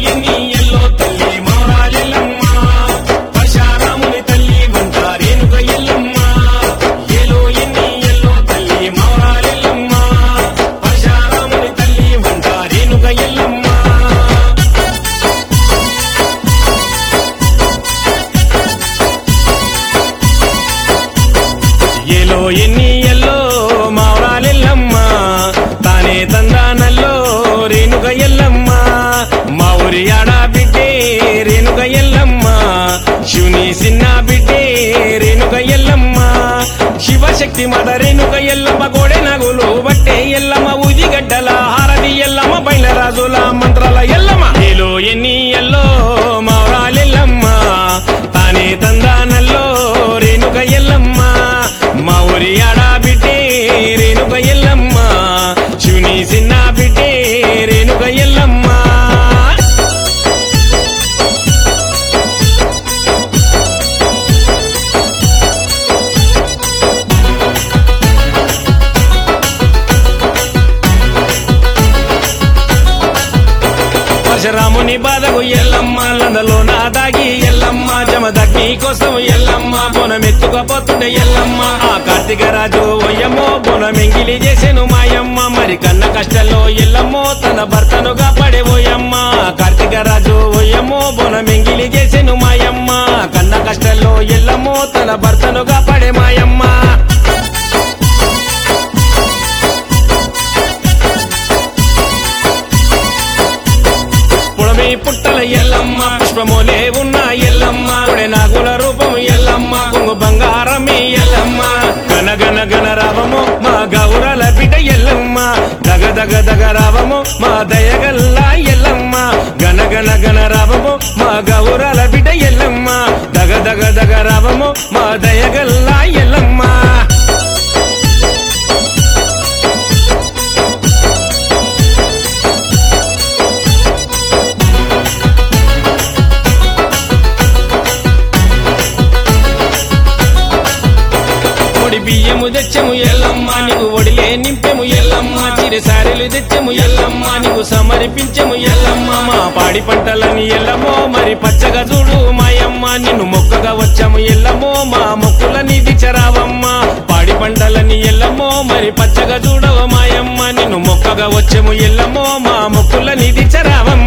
ఎన్ని ఎల్లో తల్లి మౌరాలెల్లమ్మ పరశారాముని తల్లి వంట రేణుక ఎల్లమ్మ ఏలో ఎన్ని ఎల్లో తల్లి మౌరాలెల్లమ్మ పరశారాముని తల్లి వంట రేణుక ఎల్లమ్మ ఏలో ఎన్ని ఎల్లో మావరాలెల్లమ్మ తానే తందానల్లో రేణుక ఎల్లమ్మ మా ఊరి ఆడ బిడ్డే రేణుక ఎల్లమ్మ శివుని సిన్న బిడ్డే రేణుక ఎల్లమ్మ శివశక్తి మద రేణుక ఎల్లమ్మ గోడె నగులు బట్టే ఎల్లమ్మ ఉదిగడ్డల హారది ఎల్లమ్మ బయలరాజుల మంత్రాల ఎల్లమ్మ ఏలో ఎన్ని ఎల్లో మావరాలెల్లమ్మ తానే తందానల్లో రేణుక ఎల్లమ్మ మా ఊరి ఆడా బిడ్డే రేణుక ఎల్లమ్మ శివుని సిన్న బిడ్డే రేణుక ఎల్లమ్మ పరశురాముని బాధకు ఎల్లమ్మ లందలో నా దాగి ఎల్లమ్మ జమ దగ్ని కోసం ఎల్లమ్మ బొనమెత్తుకపోతుండే ఎల్లమ్మ ఆ కార్తీక రాజు ఒయ్యమ్మో బొనమెంగిలి చేసెను మాయమ్మ మరి కన్న కష్టంలో ఎల్లమ్మో తన భర్తను కాపాడే ఓయమ్మ కార్తీక రాజు ఒయ్యమ్మో బొనమెంగిలి చేసెను మాయమ్మ కన్న కష్టంలో ఎల్లమ్మో తన భర్తను కాపాడే మాయమ్మ పుడమి పుట్టల ఎల్లమ్మ పుష్పములే ఉన్న ఎల్లమ్మ ఉడే నాగుల రూపం ఎల్లమ్మ కొంగు బంగారమే ఎల్లమ్మ గన గన గన రావము మా గౌరల బిడ్డ ఎల్లమ్మ దగ దగ దగ రావము మా దయగల్ల ఎల్లమ్మ గన గన గన రావము మా గౌరల బిడ్డ ఎల్లమ్మ దగ దగ దగ రావము మా దయగల్ల ఎల్లమ్మ ఒడి బియ్యము తెచ్చము ఎల్లమ్మ నీకు ఒడిలే నింపెము ఎల్లమ్మ చిరసారెలు తెచ్చము ఎల్లమ్మ నీకు సమర్పించము ఎల్లమ్మ మా పాడి పంటలని ఎల్లమ్మో మరి పచ్చగా చూడు మాయమ్మ నిన్ను మొక్కగా వచ్చాము ఎల్లమ్మో మా మొక్కులని దిచరావమ్మ పాడి పంటలని ఎల్లమ్మో మరి పచ్చగా చూడవ మాయమ్మ నిన్ను మొక్కగా వచ్చాము ఎల్లమ్మో మా మొక్కులని దిచరావమ్మ